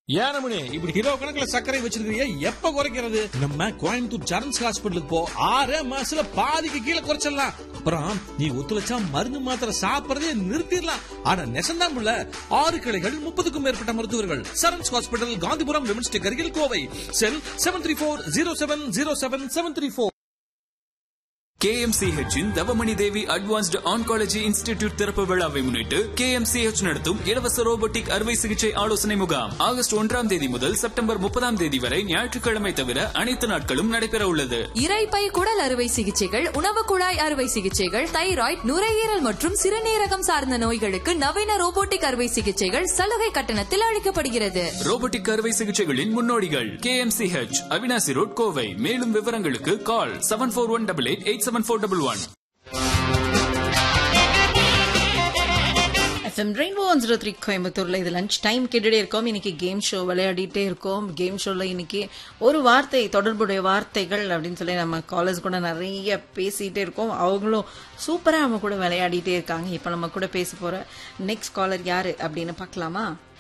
ஏனமணி இப்படி கிலோ கணக்குல சர்க்கரை வச்சிருக்கீங்க எப்ப குறைக்கிறது நம்ம கோயம்புத்தூர் சரண்ஸ் ஹாஸ்பிட்டலுக்கு போ ஆறே மாசத்துல பாதிக்கு கீழே குறைச்சிடலாம் அப்புறம் நீ ஒத்துழைச்சா மருந்து மாத்திரை சாப்பிடறதே நிறுத்திடலாம் ஆனா நெசந்தாமுள்ள ஆறு கிளைகள் முப்பதுக்கும் மேற்பட்ட மருத்துவர்கள் Sarans hospital Gandhipuram women's tech அருகில் Kovai cell seven three four zero seven zero seven seven three four KMCH இன் Thavamani Devi advanced oncology institute திறப்பு விழாவை முன்னிட்டு KMCH நடத்தும் இலவச ரோபோட்டிக் அறுவை சிகிச்சை ஆலோசனை முகாம் ஆகஸ்ட் ஒன்றாம் தேதி முதல் செப்டம்பர் முப்பதாம் தேதி வரை ஞாயிற்றுக்கிழமை தவிர அனைத்து நாட்களும் நடைபெற உள்ளது இரைப்பை குடல் அறுவை சிகிச்சைகள் உணவு குழாய் அறுவை சிகிச்சைகள் தைராய்டு நுரையீரல் மற்றும் சிறுநீரகம் சார்ந்த நோய்களுக்கு நவீன ரோபோட்டிக் அறுவை சிகிச்சைகள் சலுகை கட்டணத்தில் அளிக்கப்படுகிறது ரோபோட்டிக் அறுவை சிகிச்சைகளின் முன்னோடிகள் KMCH அவினாசி ரோட் கோவை மேலும் விவரங்களுக்கு call seven four one double eight eight seven four double one FM rainbow one zero three கோயம்புத்தூர்ல இது லஞ்ச் டைம் கேட்டுட்டே இருக்கோம் இன்னைக்கு கேம் ஷோ விளையாடிட்டே இருக்கோம் கேம் ஷோல இன்னைக்கு ஒரு வார்த்தை தொடர்புடைய வார்த்தைகள் அப்படின்னு சொல்லி நம்ம காலேஜ் கூட நிறைய பேசிட்டே இருக்கோம் அவங்களும் சூப்பரா நம்ம கூட விளையாடிட்டே இருக்காங்க இப்ப நம்ம கூட பேச போற நெக்ஸ்ட் காலர் யாரு அப்படின்னு பார்க்கலாமா